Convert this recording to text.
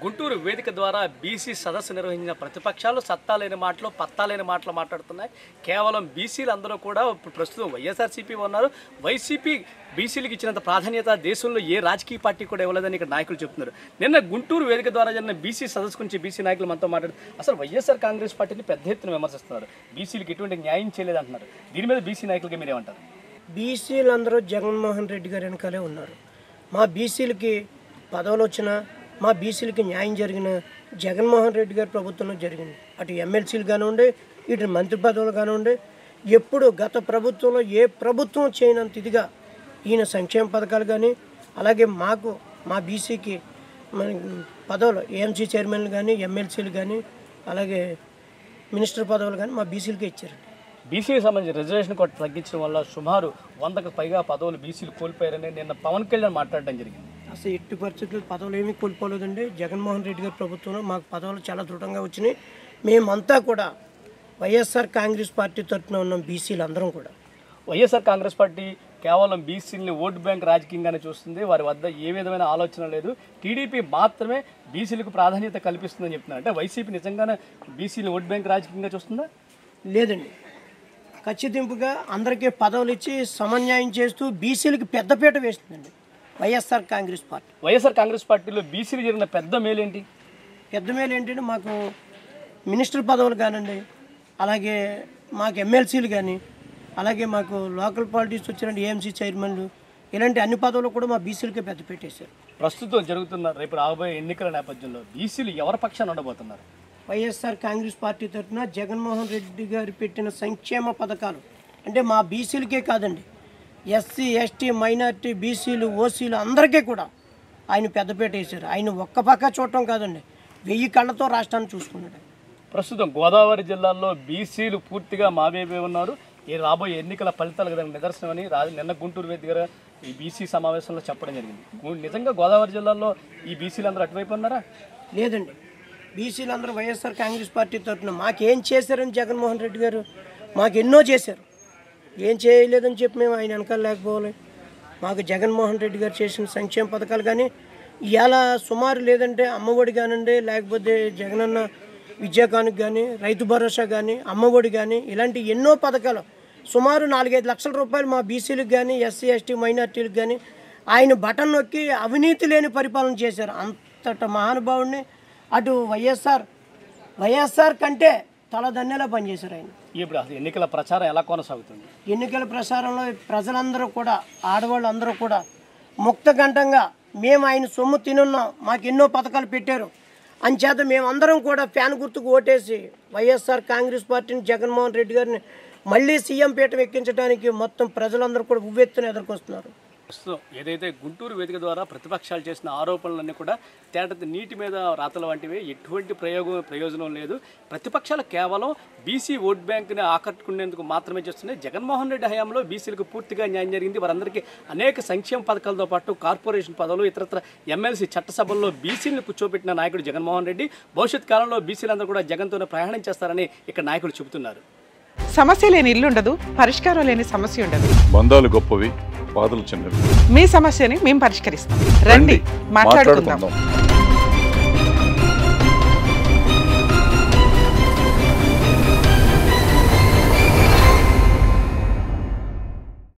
గుంటూరు వేదిక ద్వారా బీసీ సదస్సు నిర్వహించిన ప్రతిపక్షాలు సత్తా లేని మాటలు పత్తా లేని మాటలు మాట్లాడుతున్నాయి కేవలం బీసీలు అందరూ కూడా ఇప్పుడు ప్రస్తుతం వైఎస్ఆర్సీపీ ఉన్నారు వైసీపీ బీసీలకు ఇచ్చినంత ప్రాధాన్యత దేశంలో ఏ రాజకీయ పార్టీ కూడా ఇవ్వలేదని ఇక్కడ నాయకులు చెప్తున్నారు నిన్న గుంటూరు వేదిక ద్వారా జరిగిన బీసీ సదస్సు గురించి బీసీ నాయకులు మనతో మాట్లాడు అసలు వైఎస్ఆర్ కాంగ్రెస్ పార్టీని పెద్ద ఎత్తున విమర్శిస్తున్నారు బీసీలకు ఎటువంటి న్యాయం చేయలేదంటున్నారు దీని మీద బీసీ నాయకులకి మీరేమంటారు బీసీలందరూ జగన్మోహన్ రెడ్డి గారి వెనకాలే ఉన్నారు మా బీసీలకి పదవులు వచ్చిన మా బీసీలకి న్యాయం జరిగిన జగన్మోహన్ రెడ్డి గారి ప్రభుత్వంలో జరిగింది అటు ఎమ్మెల్సీలు కానివ్వండి ఇటు మంత్రి పదవులు కానివ్వండి ఎప్పుడు గత ప్రభుత్వంలో ఏ ప్రభుత్వం చేయనంత ఇదిగా ఈయన సంక్షేమ పథకాలు కానీ అలాగే మాకు మా బీసీకి మన పదవులు ఏఎంసీ చైర్మన్లు కానీ ఎమ్మెల్సీలు కానీ అలాగే మినిస్టర్ పదవులు కానీ మా బీసీలకే ఇచ్చారు బీసీకి సంబంధించి రిజర్వేషన్ కోట తగ్గించడం వల్ల సుమారు వందకు పైగా పదవులు బీసీలు కోల్పోయారని నిన్న పవన్ కళ్యాణ్ మాట్లాడడం జరిగింది అసలు ఎట్టి పరిస్థితుల్లో పదవులు ఏమీ కోల్పోలేదండి జగన్మోహన్ రెడ్డి గారి ప్రభుత్వంలో మాకు పదవులు చాలా దృఢంగా వచ్చినాయి మేమంతా కూడా వైఎస్ఆర్ కాంగ్రెస్ పార్టీ తరఫున ఉన్నాం బీసీలు అందరం కూడా వైఎస్ఆర్ కాంగ్రెస్ పార్టీ కేవలం బీసీలని ఓట్ బ్యాంక్ రాజకీయంగానే చూస్తుంది వారి వద్ద ఏ విధమైన ఆలోచన లేదు టీడీపీ మాత్రమే బీసీలకు ప్రాధాన్యత కల్పిస్తుందని చెప్తున్నారు అంటే వైసీపీ నిజంగానే బీసీని ఓట్ బ్యాంక్ రాజకీయంగా చూస్తుందా లేదండి ఖచ్చితంపుగా అందరికీ పదవులు ఇచ్చి సమన్యాయం చేస్తూ బీసీలకి పెద్దపీట వేస్తుందండి వైఎస్ఆర్ కాంగ్రెస్ పార్టీ వైఎస్ఆర్ కాంగ్రెస్ పార్టీలో బీసీలు జరిగిన పెద్ద మేలేంటి పెద్ద మేలు ఏంటంటే మాకు మినిస్టర్ పదవులు కానివ్వండి అలాగే మాకు ఎమ్మెల్సీలు కానీ అలాగే మాకు లోకల్ పాలిటిక్స్ వచ్చిన ఏఎంసీ చైర్మన్లు ఇలాంటి అన్ని పదవులు కూడా మా బీసీలకే పెద్ద పెట్టేశారు ప్రస్తుతం జరుగుతున్న రేపు రాబోయే ఎన్నికల నేపథ్యంలో బీసీలు ఎవరి పక్షాన ఉండబోతున్నారు వైఎస్ఆర్ కాంగ్రెస్ పార్టీ తరఫున జగన్మోహన్ రెడ్డి గారు పెట్టిన సంక్షేమ పథకాలు అంటే మా బీసీలకే కాదండి ఎస్సీ ఎస్టీ మైనార్టీ బీసీలు ఓసీలు అందరికీ కూడా ఆయన పెద్దపేట వేశారు ఆయన ఒక్క పక్క చూడటం కాదండి వెయ్యి కళ్ళతో రాష్ట్రాన్ని చూసుకున్నాడు ఆయన. ప్రస్తుతం గోదావరి జిల్లాలో బీసీలు పూర్తిగా మావేవే ఉన్నారు ఈ రాబోయే ఎన్నికల ఫలితాలకు దానికి నిదర్శనమని రా నిన్న గుంటూరు వేదిక దగ్గర ఈ బీసీ సమావేశంలో చెప్పడం జరిగింది గు- నిజంగా గోదావరి జిల్లాలో ఈ బీసీలు అందరూ అటువైపు ఉన్నారా లేదండి బీసీలు అందరూ వైఎస్ఆర్ కాంగ్రెస్ పార్టీ తరఫున మాకేం చేశారని జగన్మోహన్ రెడ్డి గారు మాకు ఎన్నో చేశారు ఏం చేయలేదని చెప్పి మేము ఆయన వెనకాల లేకపోవాలి మాకు జగన్మోహన్ రెడ్డి గారు చేసిన సంక్షేమ పథకాలు కానీ ఇవాళ సుమారు లేదంటే అమ్మఒడి కానివ్వండి లేకపోతే జగనన్న విద్యాకానుకు కానీ రైతు భరోసా కానీ అమ్మఒడి కానీ ఇలాంటి ఎన్నో పథకాలు సుమారు నాలుగైదు లక్షల రూపాయలు మా బీసీలకు కానీ ఎస్సీ ఎస్టీ మైనార్టీలకు కానీ ఆయన బటన్ నొక్కి అవినీతి లేని పరిపాలన చేశారు అంతట మహానుభావుడిని అటు వైఎస్ఆర్ వైఎస్ఆర్ కంటే తలదన్నేలా పనిచేశారు ఆయన ఇప్పుడు అసలు ఎన్నికల ప్రచారం ఎలా కొనసాగుతుంది ఎన్నికల ప్రసారంలో ప్రజలందరూ కూడా ఆడవాళ్ళు అందరూ కూడా ముక్తకంఠంగా మేము ఆయన సొమ్ము తినున్నాం మాకు ఎన్నో పథకాలు పెట్టారు అంచేత మేమందరం కూడా ఫ్యాన్ గుర్తుకు ఓటేసి వైఎస్ఆర్ కాంగ్రెస్ పార్టీని జగన్మోహన్ రెడ్డి గారిని మళ్ళీ సీఎం పీఠం ఎక్కించడానికి మొత్తం ప్రజలందరూ కూడా ఉవ్వెత్తున ఎదుర్కొస్తున్నారు ప్రస్తుతం ఏదైతే గుంటూరు వేదిక ద్వారా ప్రతిపక్షాలు చేసిన ఆరోపణలన్నీ కూడా తేట నీటి మీద రాతల వంటివి ఎటువంటి ప్రయోగం ప్రయోజనం లేదు ప్రతిపక్షాలు కేవలం బీసీ ఓట్ బ్యాంక్ని ఆకట్టుకునేందుకు మాత్రమే చేస్తున్నాయి జగన్మోహన్ రెడ్డి హయాంలో బీసీలకు పూర్తిగా న్యాయం జరిగింది వారందరికీ అనేక సంక్షేమ పథకాలతో పాటు కార్పొరేషన్ పదవులు ఇతరత్ర ఎమ్మెల్సీ చట్టసభల్లో బీసీలను కూర్చోబెట్టిన నాయకుడు జగన్మోహన్ రెడ్డి భవిష్యత్ కాలంలో బీసీలందరూ కూడా జగన్తోనే ప్రయాణం చేస్తారని ఇక్కడ నాయకులు చెబుతున్నారు సమస్య లేని ఇల్లు ఉండదు పరిష్కారం లేని సమస్య ఉండదు బంధాలు గొప్పవి బాధలు చిన్నవి మీ సమస్యని మేము పరిష్కరిస్తాం రండి మాట్లాడుకుందాం మాట్లాడుకుందాం